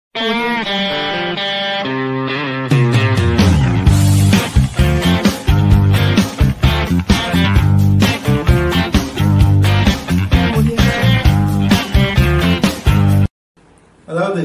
அதாவது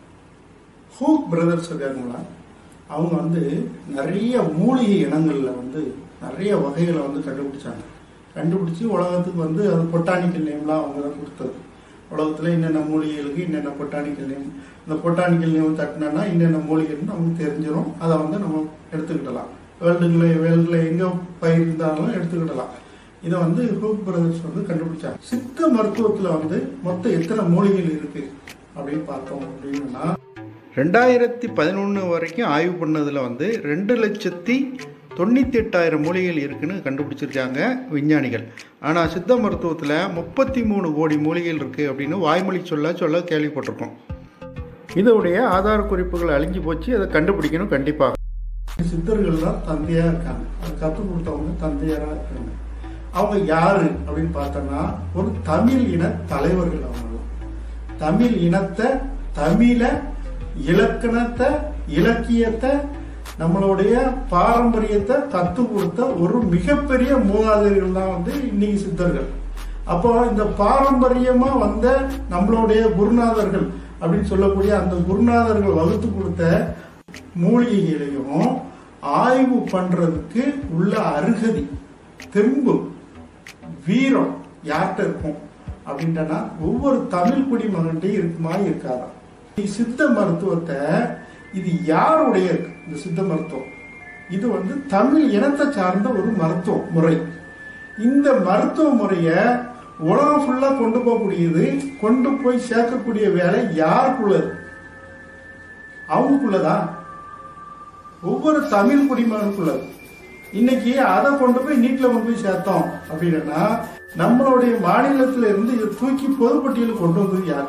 hook brothers இருக்காங்களா அவங்க வந்து நிறைய மூலிகை இனங்களில் வந்து நிறைய வகைகளை வந்து கண்டுபிடிச்சாங்க கண்டுபிடிச்சி உலகத்துக்கு வந்து அது பொட்டானிக்கல் நேம்லாம் அவங்க தான் கொடுத்தது உலகத்தில் என்னென்ன மூலிகைகளுக்கு என்னென்ன பொட்டானிக்கல் நேம் இந்த பொட்டானிக்கல் நேம் தட்டினா என்னென்ன மூலிகைன்னு நமக்கு தெரிஞ்சிடும் அதை வந்து நம்ம எடுத்துக்கிடலாம் வேர்ல்டுல வேர்ல்டில் எங்கே பயிர் இருந்தாலும் எடுத்துக்கிடலாம் இதை வந்து ஹூக் பிரதர்ஸ் வந்து கண்டுபிடிச்சாங்க சித்த மருத்துவத்தில் வந்து மொத்தம் எத்தனை மூலிகைகள் இருக்கு அப்படின்னு பார்த்தோம் அப்படின்னா ரெண்டாயிரத்தி பதினொன்று வரைக்கும் ஆய்வு பண்ணதில் வந்து ரெண்டு லட்சத்தி தொண்ணூற்றி எட்டாயிரம் மூலிகைகள் இருக்குன்னு கண்டுபிடிச்சிருக்காங்க விஞ்ஞானிகள் ஆனால் சித்த மருத்துவத்தில் முப்பத்தி மூணு கோடி மூலிகைகள் இருக்குது அப்படின்னு வாய்மொழி சொல்ல சொல்ல கேள்விப்பட்டிருக்கோம் இதோடைய ஆதார குறிப்புகள் அழிஞ்சு போச்சு அதை கண்டுபிடிக்கணும் கண்டிப்பாக சித்தர்கள் தான் தந்தையா இருக்காங்க அது கற்றுக் கொடுத்தவங்க தந்தையாரா இருக்காங்க அவங்க யாரு அப்படின்னு பார்த்தோம்னா ஒரு தமிழ் இன தலைவர்கள் அவங்க தமிழ் இனத்தை தமிழ இலக்கணத்தை இலக்கியத்தை நம்மளுடைய பாரம்பரியத்தை கற்றுக் கொடுத்த ஒரு மிகப்பெரிய மூதாதையர்கள் தான் வந்து இன்னைக்கு சித்தர்கள் அப்போ இந்த பாரம்பரியமா வந்த நம்மளுடைய குருநாதர்கள் அப்படின்னு சொல்லக்கூடிய அந்த குருநாதர்கள் வகுத்து கொடுத்த மூலிகைகளையும் ஆய்வு பண்றதுக்கு உள்ள அருகதி தெம்பு வீரம் யார்கிட்ட இருக்கும் அப்படின்ட்டனா ஒவ்வொரு தமிழ் குடிமகன்ட்டையும் இருக்குமா இருக்காதா சித்த மருத்துவத்தை இது யாருடைய இந்த சித்த மருத்துவம் இது வந்து தமிழ் இனத்தை சார்ந்த ஒரு மருத்துவ முறை இந்த மருத்துவ முறைய உலகம் ஃபுல்லா கொண்டு போகக்கூடியது கொண்டு போய் சேர்க்கக்கூடிய வேலை யாருக்குள்ளது அவங்களுக்குள்ளதான் ஒவ்வொரு தமிழ் குடிமகனுக்குள்ளது இன்னைக்கு அதை கொண்டு போய் நீட்ல கொண்டு போய் சேர்த்தோம் அப்படின்னா நம்மளுடைய மாநிலத்தில இருந்து இதை தூக்கி பொதுப்பட்டியலுக்கு கொண்டு வந்தது யார்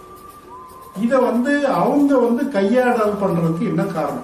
இத வந்து அவங்க வந்து கையாடல் பண்றதுக்கு என்ன காரணம்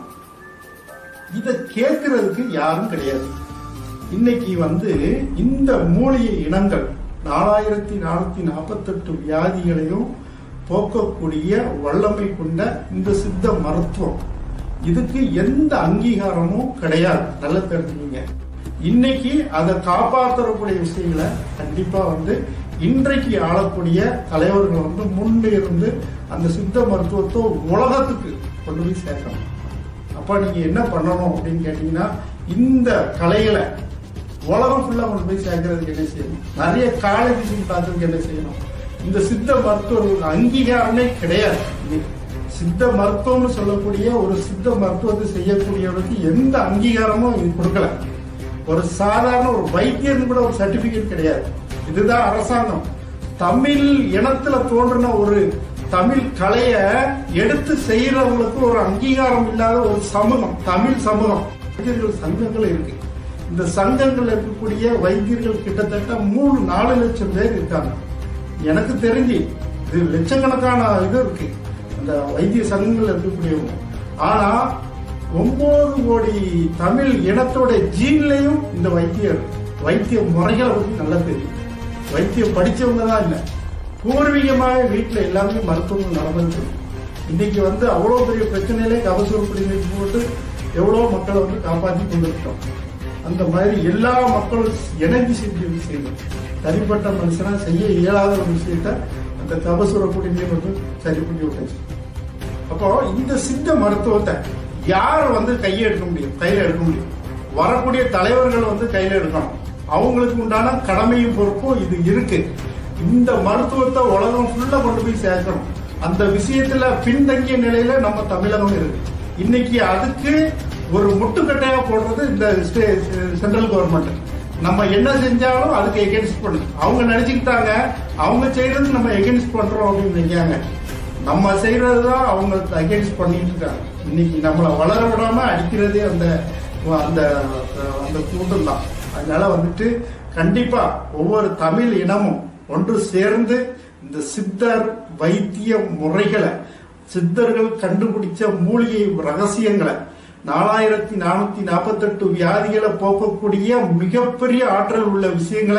இத கேட்கறதுக்கு யாரும் கிடையாது இன்னைக்கு வந்து இந்த மூலிகை இனங்கள் நாலாயிரத்தி நானூத்தி நாற்பத்தெட்டு வியாதிகளையும் போக்கக்கூடிய வல்லமை கொண்ட இந்த சித்த மருத்துவம் இதுக்கு எந்த அங்கீகாரமும் கிடையாது நல்ல தெரிஞ்சுக்கீங்க இன்னைக்கு அதை காப்பாற்றக்கூடிய விஷயங்களை கண்டிப்பா வந்து இன்றைக்கு ஆளக்கூடிய தலைவர்கள் வந்து முன்னே இருந்து அந்த சித்த மருத்துவத்தை உலகத்துக்கு கொண்டு போய் சேர்க்கணும் அப்ப நீங்க என்ன பண்ணணும் அப்படின்னு கேட்டீங்கன்னா இந்த கலைகளை உலகம் ஃபுல்லா கொண்டு போய் சேர்க்கறதுக்கு என்ன செய்யணும் நிறைய காலேஜ் பார்க்கறதுக்கு என்ன செய்யணும் இந்த சித்த மருத்துவர்களுக்கு அங்கீகாரமே கிடையாது இன்னைக்கு. சித்த மருத்துவம்னு சொல்லக்கூடிய ஒரு சித்த மருத்துவத்தை செய்யக்கூடியவருக்கு எந்த அங்கீகாரமும் இது கொடுக்கல ஒரு சாதாரண ஒரு வைத்தியர்னு கூட ஒரு சர்டிபிகேட் கிடையாது இதுதான் அரசாங்கம் தமிழ் இனத்துல தோன்றின ஒரு தமிழ் கலைய எடுத்து செய்யறவங்களுக்கு ஒரு அங்கீகாரம் இல்லாத ஒரு சமூகம் தமிழ் சமூகம் வைத்தியர்கள் சங்கங்கள் இருக்கு இந்த சங்கங்கள் இருக்கக்கூடிய வைத்தியர்கள் கிட்டத்தட்ட மூணு நாலு லட்சம் பேர் இருக்காங்க எனக்கு தெரிஞ்சு இது லட்சக்கணக்கான இது இருக்கு அந்த வைத்திய சங்கங்கள் இருக்கக்கூடியவங்க ஆனா ஒன்பது கோடி தமிழ் இனத்தோட ஜீன்லயும் இந்த வைத்தியர் வைத்திய முறைகளை பத்தி நல்லா தெரியும் வைத்தியம் படிச்சவங்க தான் இல்ல பூர்வீகமாக வீட்டுல எல்லாமே மருத்துவம் நடந்துருக்கு இன்னைக்கு வந்து அவ்வளவு பெரிய பிரச்சனையிலே கவசர குடிநீர் போட்டு எவ்வளவு மக்களை வந்து காப்பாற்றி கொண்டிருக்கோம் அந்த மாதிரி எல்லா மக்களும் இணைஞ்சு செஞ்ச விஷயம் தனிப்பட்ட மனுஷனா செய்ய இயலாத ஒரு விஷயத்த அந்த கபசுர குடிநீர் வந்து சரி பண்ணி விட்டுச்சு அப்போ இந்த சித்த மருத்துவத்தை யார் வந்து கையை எடுக்க முடியும் கையில எடுக்க முடியும் வரக்கூடிய தலைவர்கள் வந்து கையில எடுக்கணும் அவங்களுக்கு உண்டான கடமையும் பொறுப்பும் இது இருக்கு இந்த மருத்துவத்தை உலகம் ஃபுல்லா கொண்டு போய் சேர்க்கணும் அந்த விஷயத்துல பின்தங்கிய நிலையில நம்ம தமிழகம் இருக்கு இன்னைக்கு அதுக்கு ஒரு முட்டுக்கட்டையா போடுறது இந்த சென்ட்ரல் கவர்மெண்ட் நம்ம என்ன செஞ்சாலும் அதுக்கு எகென்ஸ்ட் பண்ணுது அவங்க நினைச்சுக்கிட்டாங்க அவங்க செய்யறது நம்ம எகென்ஸ்ட் பண்றோம் அப்படின்னு நினைக்காங்க நம்ம செய்யறதுதான் அவங்க அகேன்ஸ்ட் பண்ணிட்டு இருக்காங்க இன்னைக்கு நம்மளை வளர விடாம அடிக்கிறதே அந்த அந்த அந்த கூட்டம் தான் அதனால வந்துட்டு கண்டிப்பா ஒவ்வொரு தமிழ் இனமும் ஒன்று சேர்ந்து இந்த சித்தர் வைத்திய முறைகளை சித்தர்கள் கண்டுபிடிச்ச மூலிகை ரகசியங்களை நாலாயிரத்தி நானூத்தி நாற்பத்தெட்டு வியாதிகளை போக்கக்கூடிய மிகப்பெரிய ஆற்றல் உள்ள விஷயங்களை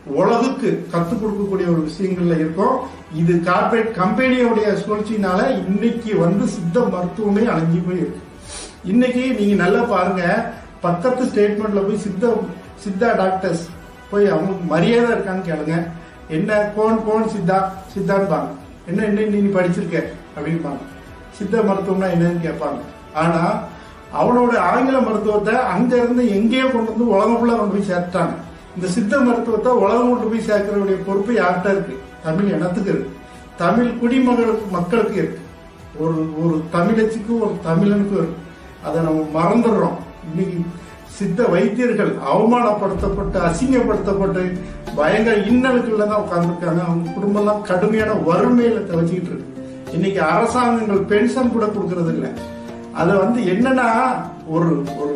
உலகுக்கு கத்துக் கொடுக்கக்கூடிய ஒரு விஷயங்கள்ல இருக்கோம் இது கார்பரேட் கம்பெனியோடைய சூழ்ச்சினால இன்னைக்கு வந்து சித்த மருத்துவமே அழிஞ்சு போய் இருக்கு இன்னைக்கு நீங்க நல்லா பாருங்க பக்கத்து ஸ்டேட்மெண்ட்ல போய் சித்த சித்தா டாக்டர்ஸ் போய் அவங்க மரியாதை இருக்கான்னு கேளுங்க என்ன கோன் கோன் சித்தா சித்தான்பாங்க என்ன என்ன நீ படிச்சிருக்க அப்படின்பாங்க சித்த மருத்துவம்னா என்னன்னு கேட்பாங்க ஆனா அவனோட ஆங்கில மருத்துவத்தை அங்க இருந்து எங்கேயோ கொண்டு வந்து உலகம் ஃபுல்லா கொண்டு போய் சேர்த்தாங்க இந்த சித்த மருத்துவத்தை உலகம் கொண்டு போய் சேர்க்கறவுடைய பொறுப்பு யார்கிட்ட இருக்கு தமிழ் இனத்துக்கு இருக்கு தமிழ் குடிமகளுக்கு மக்களுக்கு இருக்கு ஒரு ஒரு தமிழச்சிக்கு ஒரு தமிழனுக்கு இருக்கு அதை நம்ம மறந்துடுறோம் இன்னைக்கு சித்த வைத்தியர்கள் அவமானப்படுத்தப்பட்டு அசிங்கப்படுத்தப்பட்டு பயங்கர இன்னலுக்குள்ள தான் உட்கார்ந்துருக்காங்க அவங்க குடும்பம் எல்லாம் கடுமையான வறுமையில வச்சுக்கிட்டு இருக்கு இன்னைக்கு அரசாங்கங்கள் பென்ஷன் கூட கொடுக்கறது இல்ல அது வந்து என்னன்னா ஒரு ஒரு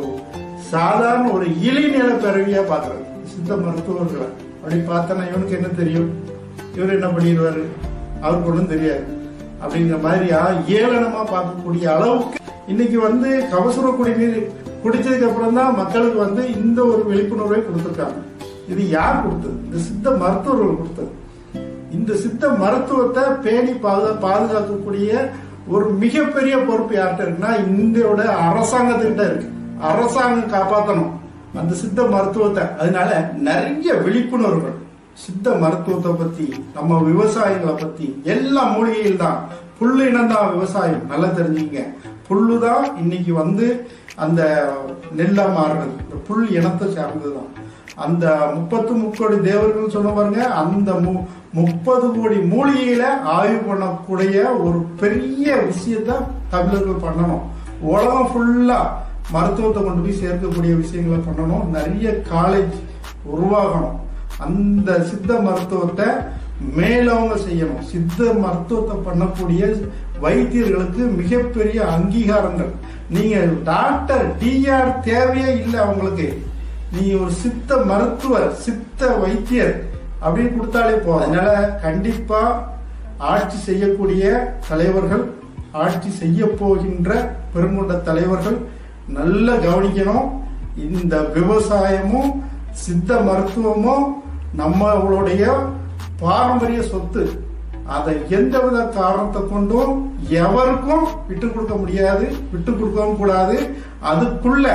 சாதாரண ஒரு இளைநில பிறவியா பாக்குறது சித்த மருத்துவர்களை அப்படி பார்த்தனா இவனுக்கு என்ன தெரியும் இவர் என்ன பண்ணிடுவாரு அவருக்கு ஒன்றும் தெரியாது அப்படிங்கிற மாதிரியா ஏளனமா பார்க்கக்கூடிய அளவுக்கு இன்னைக்கு வந்து கபசுர குடிநீர் குடிச்சதுக்கு அப்புறம் தான் மக்களுக்கு வந்து இந்த ஒரு விழிப்புணர்வை கொடுத்துருக்காங்க இது யார் கொடுத்தது இந்த சித்த மருத்துவர்கள் கொடுத்தது இந்த சித்த மருத்துவத்தை பேணி பாதுகா பாதுகாக்கக்கூடிய ஒரு மிகப்பெரிய பொறுப்பு யார்கிட்ட இருக்குன்னா இந்தியோட அரசாங்கத்துக்கிட்ட இருக்கு அரசாங்கம் காப்பாற்றணும் அந்த சித்த மருத்துவத்தை அதனால நிறைய விழிப்புணர்வுகள் சித்த மருத்துவத்தை பத்தி நம்ம விவசாயிகளை பத்தி எல்லா மூலிகையில் தான் புல்லு இனம் தான் விவசாயம் நல்லா தெரிஞ்சுங்க புல்லு தான் இன்னைக்கு வந்து அந்த நெல்லா மாறுறது இந்த புல் இனத்தை சார்ந்ததுதான் அந்த முப்பத்து முக்கோடி தேவர்கள் சொன்ன பாருங்க அந்த மு- முப்பது கோடி மூலிகையில ஆய்வு பண்ணக்கூடிய ஒரு பெரிய விஷயத்த தமிழர்கள் பண்ணணும் உலகம் ஃபுல்லா மருத்துவத்தை கொண்டு போய் சேர்க்கக்கூடிய விஷயங்களை பண்ணணும் நிறைய காலேஜ் உருவாகணும் அந்த சித்த மருத்துவத்தை மேலவங்க செய்யணும் சித்த மருத்துவத்தை பண்ணக்கூடிய வைத்தியர்களுக்கு மிகப்பெரிய அங்கீகாரங்கள் நீங்க டாக்டர் டிஆர் தேவையே இல்லை அவங்களுக்கு நீ ஒரு சித்த மருத்துவர் சித்த வைத்தியர் அப்படின்னு கொடுத்தாலே போதும் அதனால கண்டிப்பா ஆட்சி செய்யக்கூடிய தலைவர்கள் ஆட்சி செய்ய போகின்ற பெருங்கொண்ட தலைவர்கள் நல்லா கவனிக்கணும் இந்த விவசாயமும் சித்த மருத்துவமும் நம்மளுடைய பாரம்பரிய சொத்து அதை எந்தவித காரணத்தை கொண்டும் எவருக்கும் விட்டு கொடுக்க முடியாது விட்டு கொடுக்கவும் கூடாது அதுக்குள்ள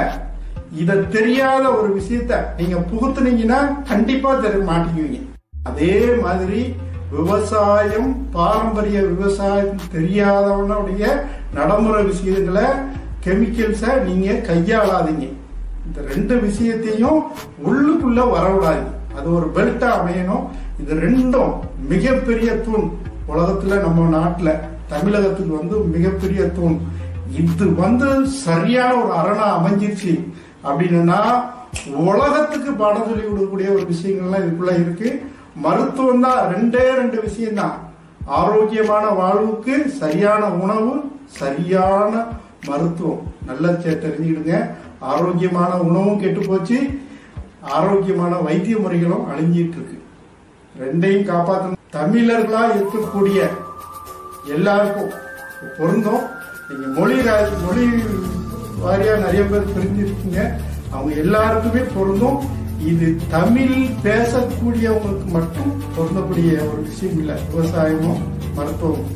இத தெரியாத ஒரு விஷயத்த நீங்க புகுத்துனீங்கன்னா கண்டிப்பா தெரிய மாட்டீங்க அதே மாதிரி விவசாயம் பாரம்பரிய விவசாயம் தெரியாதவனுடைய நடைமுறை விஷயங்களை கெமிக்கல்ஸை நீங்க கையாளாதீங்க இந்த ரெண்டு விஷயத்தையும் உள்ளுக்குள்ள வரவிடாதீங்க அது ஒரு பெல்ட்டா அமையணும் இது ரெண்டும் மிகப்பெரிய தூண் உலகத்துல நம்ம நாட்டுல தமிழகத்துக்கு வந்து மிகப்பெரிய தூண் இது வந்து சரியான ஒரு அரணா அமைஞ்சிருச்சு அப்படின்னா உலகத்துக்கு பாடம் சொல்லி கொடுக்கக்கூடிய ஒரு விஷயங்கள்லாம் இதுக்குள்ள இருக்கு மருத்துவம் தான் ரெண்டே ரெண்டு விஷயம் தான் ஆரோக்கியமான வாழ்வுக்கு சரியான உணவு சரியான மருத்துவம் நல்லா தெ- தெரிஞ்சுக்கிடுங்க ஆரோக்கியமான உணவும் கெட்டு போச்சு ஆரோக்கியமான வைத்திய முறைகளும் அழிஞ்சிட்டு இருக்கு ரெண்டையும் காப்பாற்றணும் தமிழர்களா இருக்கக்கூடிய எல்லாருக்கும் பொருந்தும் நீங்க மொழி ரா- மொழி வாரியா நிறைய பேர் பிரிஞ்சிருக்கீங்க அவங்க எல்லாருக்குமே பொருந்தும் இது தமிழ் பேசக்கூடியவங்களுக்கு மட்டும் பொருந்தக்கூடிய ஒரு விஷயம் இல்லை விவசாயமும் மருத்துவமும்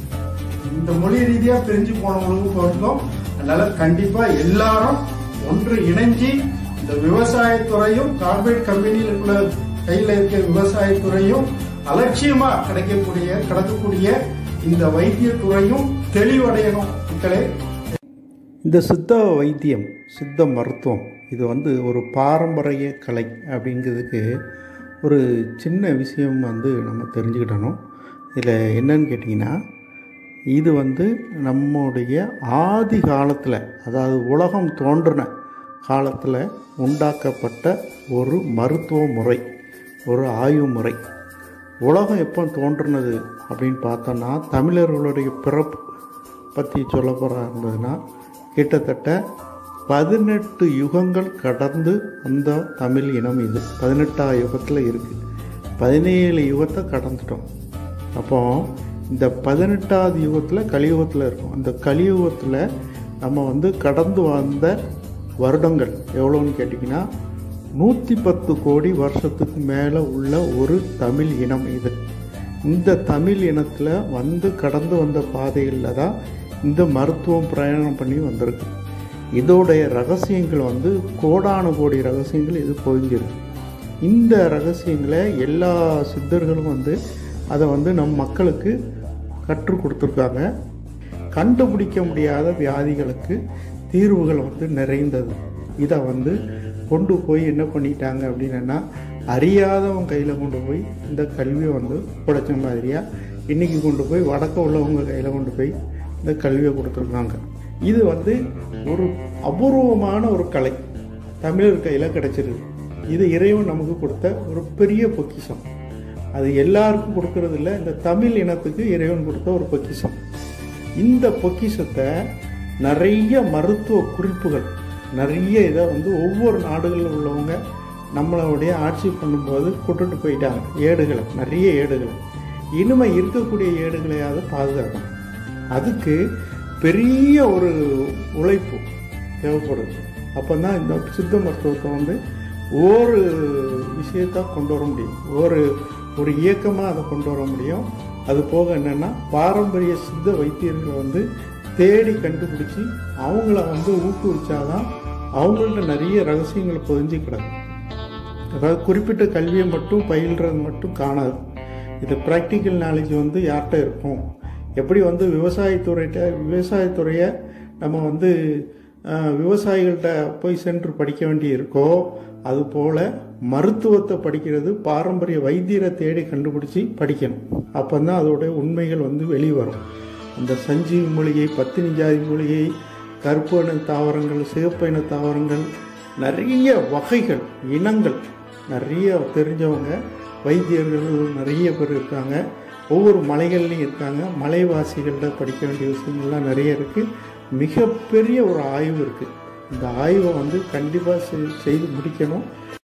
இந்த மொழி ரீதியா பிரிஞ்சு போனவங்களுக்கும் பொருந்தும் அதனால கண்டிப்பா எல்லாரும் ஒன்று இணைஞ்சு இந்த விவசாயத்துறையும் கார்பரேட் கம்பெனியில் உள்ள கையில இருக்க விவசாயத்துறையும் அலட்சியமா கிடைக்கக்கூடிய கிடக்கக்கூடிய இந்த வைத்தியத்துறையும் தெளிவடையணும் மக்களே இந்த சித்த வைத்தியம் சித்த மருத்துவம் இது வந்து ஒரு பாரம்பரிய கலை அப்படிங்கிறதுக்கு ஒரு சின்ன விஷயம் வந்து நம்ம தெரிஞ்சுக்கிட்டணும் இதில் என்னன்னு கேட்டிங்கன்னா இது வந்து நம்முடைய ஆதி காலத்தில் அதாவது உலகம் தோன்றின காலத்தில் உண்டாக்கப்பட்ட ஒரு மருத்துவ முறை ஒரு ஆய்வு முறை உலகம் எப்போ தோன்றுனது அப்படின்னு பார்த்தோன்னா தமிழர்களுடைய பிறப்பு பற்றி சொல்ல போகிறா இருந்ததுன்னா கிட்டத்தட்ட பதினெட்டு யுகங்கள் கடந்து அந்த தமிழ் இனம் இது பதினெட்டாம் யுகத்தில் இருக்குது பதினேழு யுகத்தை கடந்துட்டோம் அப்போ இந்த பதினெட்டாவது யுகத்தில் கலியுகத்தில் இருக்கும் அந்த கலியுகத்தில் நம்ம வந்து கடந்து வந்த வருடங்கள் எவ்வளோன்னு கேட்டிங்கன்னா நூற்றி பத்து கோடி வருஷத்துக்கு மேலே உள்ள ஒரு தமிழ் இனம் இது இந்த தமிழ் இனத்தில் வந்து கடந்து வந்த பாதைகளில் தான் இந்த மருத்துவம் பிரயாணம் பண்ணி வந்திருக்கு இதோடைய ரகசியங்கள் வந்து கோடானு கோடி ரகசியங்கள் இது பொழிஞ்சிருக்கு இந்த ரகசியங்களை எல்லா சித்தர்களும் வந்து அதை வந்து நம் மக்களுக்கு கற்றுக் கொடுத்துருக்காங்க கண்டுபிடிக்க முடியாத வியாதிகளுக்கு தீர்வுகள் வந்து நிறைந்தது இதை வந்து கொண்டு போய் என்ன பண்ணிட்டாங்க அப்படின்னா அறியாதவன் கையில் கொண்டு போய் இந்த கல்வியை வந்து புடைச்ச மாதிரியா இன்னைக்கு கொண்டு போய் வடக்க உள்ளவங்க கையில் கொண்டு போய் இந்த கல்வியை கொடுத்துருக்காங்க இது வந்து ஒரு அபூர்வமான ஒரு கலை தமிழர் கையில் கிடைச்சிருக்கு இது இறைவன் நமக்கு கொடுத்த ஒரு பெரிய பொக்கிஷம் அது எல்லாருக்கும் கொடுக்கறது இல்லை இந்த தமிழ் இனத்துக்கு இறைவன் கொடுத்த ஒரு பொக்கிஷம் இந்த பொக்கிஷத்தை நிறைய மருத்துவ குறிப்புகள் நிறைய இதை வந்து ஒவ்வொரு நாடுகளில் உள்ளவங்க நம்மளுடைய ஆட்சி பண்ணும்போது கொண்டுட்டு போயிட்டாங்க ஏடுகளை நிறைய ஏடுகளை இனிமே இருக்கக்கூடிய ஏடுகளையாவது பாதுகாக்கணும் அதுக்கு பெரிய ஒரு உழைப்பு தேவைப்படுது அப்போ தான் இந்த சித்த மருத்துவத்தை வந்து ஒரு விஷயத்தை கொண்டு வர முடியும் ஒரு ஒரு இயக்கமாக அதை கொண்டு வர முடியும் அது போக என்னென்னா பாரம்பரிய சித்த வைத்தியர்களை வந்து தேடி கண்டுபிடிச்சி அவங்கள வந்து ஊக்குவிச்சாதான் அவங்கள்ட்ட நிறைய ரகசியங்கள் பொதிஞ்சு கிடக்கும் அதாவது குறிப்பிட்ட கல்வியை மட்டும் பயில்றது மட்டும் காணாது இது ப்ராக்டிக்கல் நாலேஜ் வந்து யார்கிட்ட இருக்கும் எப்படி வந்து விவசாயத்துறையிட்ட விவசாயத்துறையை நம்ம வந்து அஹ், விவசாயிகள்கிட்ட போய் சென்று படிக்க வேண்டி இருக்கோ அது போல மருத்துவத்தை படிக்கிறது பாரம்பரிய வைத்தியரை தேடி கண்டுபிடிச்சி படிக்கணும் அப்போ தான் அதோடைய உண்மைகள் வந்து வெளியே வரும் அந்த சஞ்சீவி மூலிகை பத்தினி ஜாதி மூலிகை கருப்பு இன தாவரங்கள் சிவப்பு இன தாவரங்கள் நிறைய வகைகள் இனங்கள் நிறைய தெரிஞ்சவங்க வைத்தியர்கள் நிறைய பேர் இருக்காங்க ஒவ்வொரு மலைகள்லையும் இருக்காங்க மலைவாசிகள்கிட்ட படிக்க வேண்டிய விஷயங்கள்லாம் நிறைய இருக்குது மிகப்பெரிய ஒரு ஆய்வு இருக்குது இந்த ஆய்வை வந்து கண்டிப்பாக செய்து முடிக்கணும்